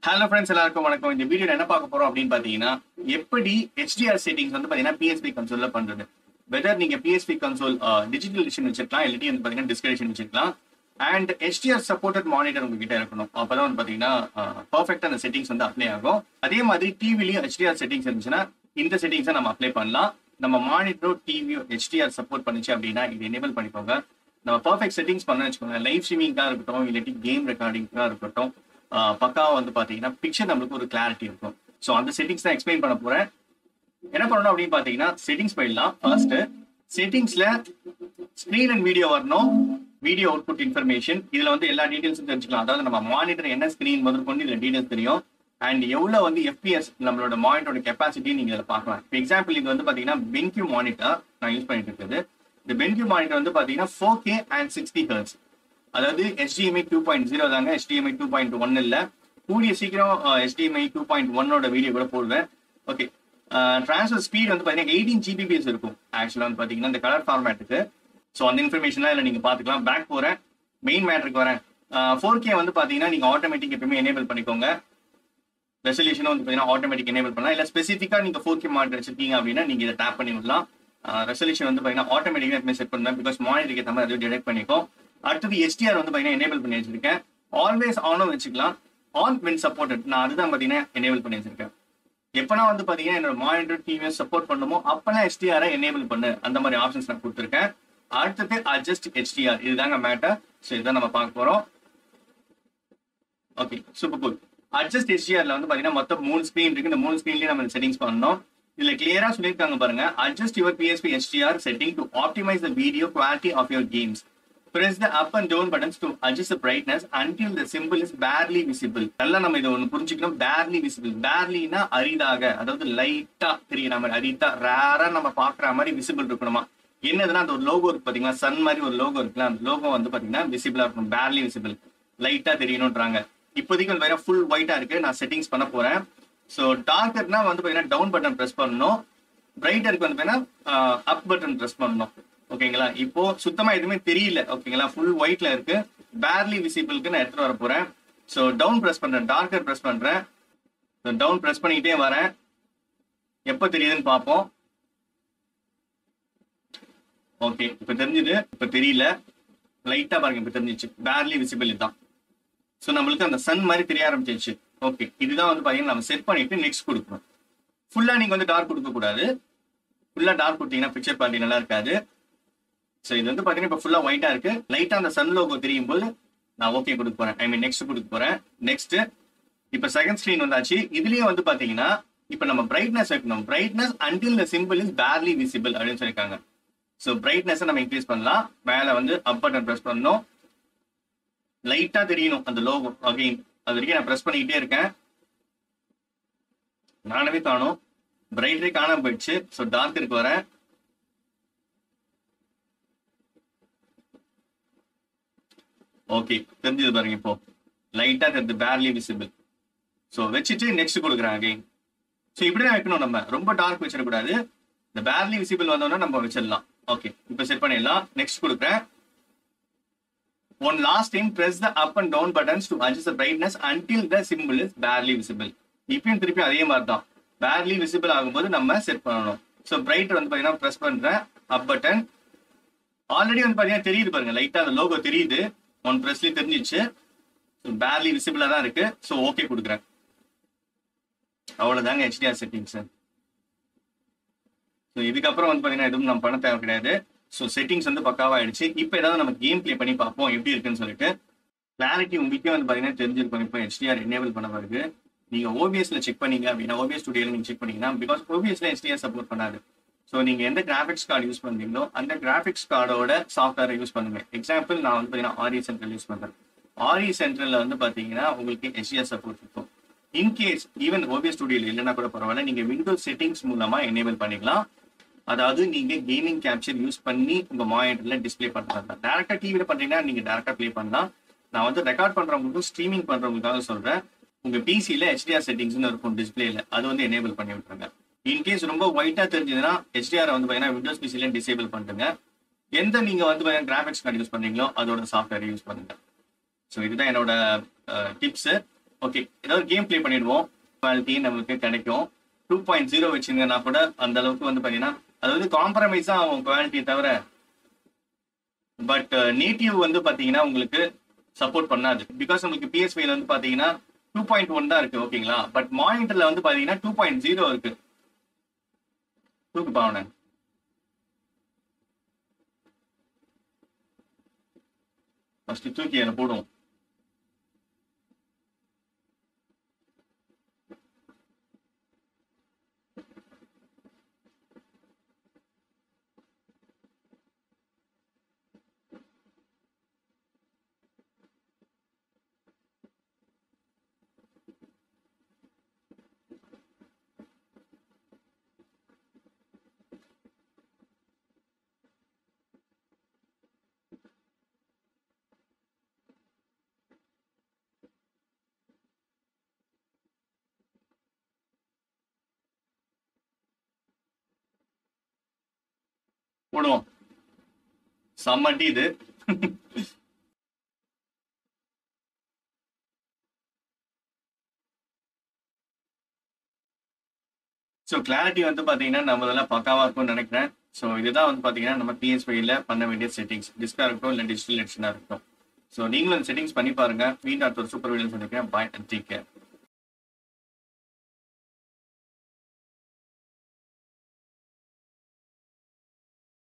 hello friends எல்லாருக்கும் வணக்கம் இந்த வீடியோ என்ன பார்க்க போறோம் அப்படின்னு பாத்தீங்கன்னா எப்படி HDR செட்டிங்ஸ் வந்து பாத்தீங்கன்னா PSP கன்சோல்ல பண்றது வெதர் நீங்க PSP கன்சோல் டிஜிட்டல் எடிஷன் வச்சிருக்கலாம் இல்லாட்டி வந்து பாத்தீங்கன்னா டிஸ்க் எடிஷன் வச்சிருக்கலாம் அண்ட் HDR சப்போர்ட்டட் மானிட்டர் உங்ககிட்ட இருக்கணும் அப்பதான் வந்து பாத்தீங்கன்னா பர்ஃபெக்டா அந்த செட்டிங்ஸ் வந்து அப்ளை ஆகும் அதே மாதிரி டிவிலையும் HDR செட்டிங்ஸ் இருந்துச்சுன்னா இந்த செட்டிங்ஸை நம்ம அப்ளை பண்ணலாம் நம்ம மானிட்டரோ டிவியோ HDR சப்போர்ட் பண்ணுச்சு அப்படின்னா இது எனேபிள் பண்ணிக்கோங்க நம்ம பர்ஃபெக்ட் செட்டிங்ஸ் பண்ண வச்சுக்கோங்க லைவ் ஸ்ட்ரீமிங்காக இருக்கட்டும் இல்லாட்டி கேம் ரெக்கார்டிங்காக இருக்கட்டும் ஆஹ் பக்காவா வந்து பாத்தீங்கன்னா பிக்சர் நம்மளுக்கு ஒரு கிளாரிட்டி இருக்கும் ஸோ அந்த செட்டிங்ஸ் தான் எக்ஸ்பிளைன் பண்ண போறேன் என்ன பண்ணணும் அப்படின்னு பாத்தீங்கன்னா செட்டிங்ஸ் போயிடலாம் ஃபர்ஸ்ட் செட்டிங்ஸ்ல ஸ்க்ரீன் அண்ட் வீடியோ வரணும் வீடியோ அவுட்புட் இன்ஃபர்மேஷன் இதுல வந்து எல்லா டீடைல்ஸும் தெரிஞ்சுக்கலாம் அதாவது நம்ம மானிட்டர் என்ன ஸ்கிரீன் முதற்கொண்டு இதுல டீடைல்ஸ் தெரியும் அண்ட் எவ்வளவு வந்து எஃபிஎஸ் நம்மளோட மானிட்டரோட கெப்பாசிட்டி நீங்க இதில் பார்க்கலாம் இப்போ எக்ஸாம்பிள் இது வந்து பாத்தீங்கன்னா பென்கியூ மானிட்டர் நான் யூஸ் பண்ணிட்டு இருக்குது இந்த பென்கியூ மானிட்டர் வந்து பாத்தீங்கன்னா four K and sixty hertz அதாவது HDMI டூ பாயிண்ட் ஜீரோ தாங்க HDMI டூ பாயிண்ட் ஒன் இல்ல கூடிய சீக்கிரம் HDMI டூ பாயிண்ட் ஒன்னோட வீடியோ கூட போடுவேன் ஓகே ட்ரான்ஸ்ஃபர் ஸ்பீட் வந்து பாத்தீங்கன்னா எயிட்டீன் ஜிபிபிஎஸ் இருக்கும் ஆக்சுவலா வந்து பாத்தீங்கன்னா இந்த கலர் ஃபார்மேட்டுக்கு ஸோ அந்த இன்ஃபர்மேஷன்லாம் இல்லை நீங்க பாத்துக்கலாம் பேக் போறேன் மெயின் மேட்ருக்கு வரேன் ஃபோர் கே வந்து பாத்தீங்கன்னா நீங்க ஆட்டோமேட்டிக் எப்பயுமே எனேபிள் பண்ணிக்கோங்க ரெசல்யூஷனும் வந்து பாத்தீங்கன்னா ஆட்டோமேட்டிக் எனேபிள் பண்ணலாம் இல்ல ஸ்பெசிஃபிக்கா நீங்க ஃபோர் கே மானிட்டர் வச்சிருக்கீங்க அப்படின்னா நீங்க இதை டேப் பண்ணி விடலாம் ரெசல்யூஷன் வந்து பாத்தீங்கன்னா ஆட்டோமேட்டிக்கா எப்பவுமே செட் பண்ணுவேன் பிகாஸ் மானிட்டருக்கு ஏற்ற மாதிரி அது டிடெக்ட் பண்ணிக்கும் அடுத்தது எஸ்டிஆர் வந்து பாத்தீங்கன்னா எனேபிள் பண்ணி வச்சிருக்கேன் ஆல்வேஸ் ஆனும் வச்சுக்கலாம் ஆன் வென் சப்போர்ட்டட் நான் அதுதான் பாத்தீங்கன்னா எனேபிள் பண்ணி வச்சிருக்கேன் எப்பனா வந்து பாத்தீங்கன்னா என்னோட மானிட்டர் டிவியை சப்போர்ட் பண்ணுமோ அப்பெல்லாம் எஸ்டிஆரை எனேபிள் பண்ணு அந்த மாதிரி ஆப்ஷன்ஸ் நான் கொடுத்துருக்கேன் அடுத்தது அட்ஜஸ்ட் HDR இதுதாங்க மேட்டர் ஸோ இதுதான் நம்ம பார்க்க போறோம் ஓகே சூப்பர் கூல் அட்ஜஸ்ட் HDRல வந்து பாத்தீங்கன்னா மொத்தம் மூணு ஸ்கிரீன் இருக்கு இந்த மூணு ஸ்கிரீன்லயே நம்ம செட்டிங்ஸ் பண்ணணும் இதுல கிளியரா சொல்லியிருக்காங்க பாருங்க adjust your PSP HDR setting to optimize the video quality of your games press the up and down buttons to adjust the brightness until the symbol is barely visible நல்லா நம்ம இதை ஒன்று புரிஞ்சுக்கணும் barely visible barelyனா அரிதாக அதாவது லைட்டா தெரியுற மாதிரி அரிதா ரேரா நம்ம பாக்குற மாதிரி விசிபிள் இருக்கணுமா என்னதுன்னா அந்த ஒரு லோகோ இருக்கு பாத்தீங்களா சன் மாதிரி ஒரு லோகோ இருக்குல்ல அந்த லோகோ வந்து பாத்தீங்கன்னா விசிபிளா இருக்கணும் barely visible லைட்டா தெரியணும்ன்றாங்க இப்போதைக்கு வந்து வேற ஃபுல் ஒயிட்டா இருக்கு நான் செட்டிங்ஸ் பண்ண போறேன் ஸோ டார்க்கர்னா வந்து பாத்தீங்கன்னா டவுன் பட்டன் ப்ரெஸ் பண்ணணும் பிரைட்டருக்கு வந்து பாத்தீங்கன்னா அப் பட்டன் ப்ரெஸ் பண்ணணும் ஓகேங்களா இப்போ சுத்தமா எதுவுமே தெரியல ஓகேங்களா ஃபுல் ஒயிட்ல இருக்கு பேர்லி விசிபிளுக்கு நான் எடுத்துட்டு வர போறேன் ஸோ டவுன் ப்ரெஸ் பண்றேன் டார்க்கர் ப்ரெஸ் பண்றேன் டவுன் ப்ரெஸ் பண்ணிக்கிட்டே வரேன் எப்போ தெரியுதுன்னு பார்ப்போம் ஓகே இப்போ தெரிஞ்சுது இப்போ தெரியல லைட்டா பாருங்க இப்போ தெரிஞ்சிச்சு பேர்லி விசிபிள் இதுதான் ஸோ நம்மளுக்கு அந்த சன் மாதிரி தெரிய ஆரம்பிச்சிருச்சு ஓகே இதுதான் வந்து பாத்தீங்கன்னா நம்ம செட் பண்ணிட்டு நெக்ஸ்ட் கொடுக்கணும் ஃபுல்லா நீங்க வந்து டார்க் கொடுக்க கூடாது ஃபுல்லா டார்க் கொடுத்தீங்கன்னா பிக்சர் குவாலிட்டி நல்லா இருக்காது ஸோ இது வந்து பாத்தீங்கன்னா இப்போ ஃபுல்லா ஒயிட்டா இருக்கு லைட்டா அந்த சன் லோகோ தெரியும் போது நான் ஓகே கொடுக்க போறேன் ஐ மீன் நெக்ஸ்ட் கொடுக்க போறேன் நெக்ஸ்ட் இப்போ செகண்ட் ஸ்க்ரீன் வந்தாச்சு இதுலயே வந்து பாத்தீங்கன்னா இப்போ நம்ம பிரைட்னஸ் வைக்கணும் brightness until the simple is barely visible அப்படின்னு சொல்லியிருக்காங்க ஸோ பிரைட்னஸ் நம்ம இன்க்ரீஸ் பண்ணலாம் மேல வந்து அப் பட்டன் ப்ரெஸ் பண்ணணும் லைட்டா தெரியணும் அந்த லோகோ அகைன் அது வரைக்கும் நான் ப்ரெஸ் பண்ணிக்கிட்டே இருக்கேன் நானவே காணும் பிரைட்டே காணாம போயிடுச்சு ஸோ டார்க்கருக்கு வரேன் ஓகே தெரிஞ்சது பாருங்க இப்போ லைட்டா தெரிஞ்சு பேர்லி விசிபிள் ஸோ வச்சுட்டு நெக்ஸ்ட் கொடுக்குறேன் அகைன் ஸோ இப்படி தான் வைக்கணும் நம்ம ரொம்ப டார்க் வச்சிடக்கூடாது இந்த பேர்லி விசிபிள் வந்தோடனே நம்ம வச்சிடலாம் ஓகே இப்போ செட் பண்ணிடலாம் நெக்ஸ்ட் கொடுக்குறேன் one last time press the up and down buttons to adjust the brightness until the symbol is barely visible இப்பயும் திருப்பி அதே மாதிரி தான் barely visible ஆகும்போது நம்ம செட் பண்ணணும் ஸோ பிரைட் வந்து பார்த்தீங்கன்னா ப்ரெஸ் பண்ணுறேன் அப் பட்டன் ஆல்ரெடி வந்து பார்த்தீங்கன்னா தெரியுது பாருங்க லைட்டாக அந்த லோகோ தெரியுது ஒன் ப்ரெஸ்லேயே தெரிஞ்சிச்சு ஸோ பேர்லி விசிபிளாக தான் இருக்கு ஸோ ஓகே கொடுக்குறேன் அவ்வளோதாங்க ஹெச்டிஆர் செட்டிங்ஸ் ஸோ இதுக்கப்புறம் வந்து பார்த்தீங்கன்னா எதுவும் நம்ம பண்ண தேவை கிடையாது ஸோ செட்டிங்ஸ் வந்து பக்காவாயிடுச்சு இப்போ ஏதாவது நம்ம கேம் ப்ளே பண்ணி பார்ப்போம் எப்படி இருக்குன்னு சொல்லிட்டு கிளாரிட்டி உங்களுக்கே வந்து பார்த்தீங்கன்னா தெரிஞ்சிருக்கும் இப்போ HDR எனேபிள் பண்ண பிறகு நீங்க ஓபிஎஸ்ல செக் பண்ணீங்க அப்படின்னா ஓபிஎஸ் ஸ்டுடியோல நீங்க செக் பண்ணீங்கன்னா பிகாஸ் ஓபிஎஸ்ல HDR சப்போர்ட் பண்ணாது ஸோ நீங்க எந்த கிராஃபிக்ஸ் கார்டு யூஸ் பண்றீங்களோ அந்த கிராஃபிக்ஸ் கார்டோட சாஃப்ட்வேரை யூஸ் பண்ணுங்க எக்ஸாம்பிள் நான் வந்து பார்த்தீங்கன்னா ஆரி சென்ட்ரல் யூஸ் பண்றேன் ஆரி சென்ட்ரல்ல வந்து பார்த்தீங்கன்னா உங்களுக்கு HDR சப்போர்ட் இருக்கும் இன்கேஸ் ஈவன் ஓபிஎஸ் ஸ்டுடியோல இல்லைன்னா கூட பரவாயில்ல நீங்க விண்டோஸ் செட்டிங்ஸ் மூலமா எனேபிள் பண்ணிக்கலாம் அதாவது நீங்க கேமிங் கேப்சர் யூஸ் பண்ணி உங்க மானிட்டர்ல டிஸ்ப்ளே பண்றது டேரக்டா டிவில பண்றீங்கன்னா நீங்க டேரக்டா ப்ளே பண்ணலாம் நான் வந்து ரெக்கார்ட் பண்றவங்களுக்கும் ஸ்ட்ரீமிங் பண்றவங்களுக்காக சொல்றேன் உங்க பிசில ஹெச்டிஆர் செட்டிங்ஸ்னு இருக்கும் டிஸ்பிளேல அது வந்து எனேபிள் பண்ணி விட்டுருங்க இன்கேஸ் ரொம்ப ஒயிட்டா தெரிஞ்சதுன்னா ஹெச்டிஆர் வந்து பாத்தீங்கன்னா விண்டோஸ் பிசில டிசேபிள் பண்ணிட்டுங்க எந்த நீங்க வந்து பாத்தீங்கன்னா கிராஃபிக்ஸ் கார்டு யூஸ் பண்றீங்களோ அதோட சாஃப்ட்வேர் யூஸ் பண்ணுங்க ஸோ இதுதான் என்னோட டிப்ஸ் ஓகே ஏதாவது கேம் ப்ளே பண்ணிடுவோம் குவாலிட்டி நமக்கு கிடைக்கும் டூ பாயிண்ட் ஜீரோ வச்சுங்கன்னா கூட அந்த அளவுக்கு வந்து பாத்தீங்கன்னா அது வந்து காம்ப்ரமைஸ் தான் ஆகும் குவாலிட்டியை தவிர பட் நேட்டிவ் வந்து பாத்தீங்கன்னா உங்களுக்கு சப்போர்ட் பண்ணாது பிகாஸ் உங்களுக்கு பிஎஸ்பியில் வந்து பாத்தீங்கன்னா டூ பாயிண்ட் ஒன் தான் இருக்கு ஓகேங்களா பட் மானிட்டர்ல வந்து பாத்தீங்கன்னா டூ பாயிண்ட் ஜீரோ இருக்கு தூக்கு பாவன ஃபர்ஸ்ட் தூக்கி அதில் போடுவோம் போடுவோம் செம்மட்டி இது ஸோ கிளாரிட்டி வந்து பார்த்தீங்கன்னா நம்ம இதெல்லாம் பக்காவாக இருக்கும்னு நினைக்கிறேன் ஸோ இதுதான் வந்து பார்த்தீங்கன்னா நம்ம பிஎஸ்பியில் பண்ண வேண்டிய செட்டிங்ஸ் டிஸ்காக இருக்கட்டும் இல்லை டிஜிட்டல் எடிஷனாக இருக்கட்டும் ஸோ நீங்களும் செட்டிங்ஸ் பண்ணி பாருங்க மீண்டும் அடுத்த ஒரு சூப்பர் வீடியோ சொல்லிக்கிறேன் பாய் அண்ட் டேக் கேர்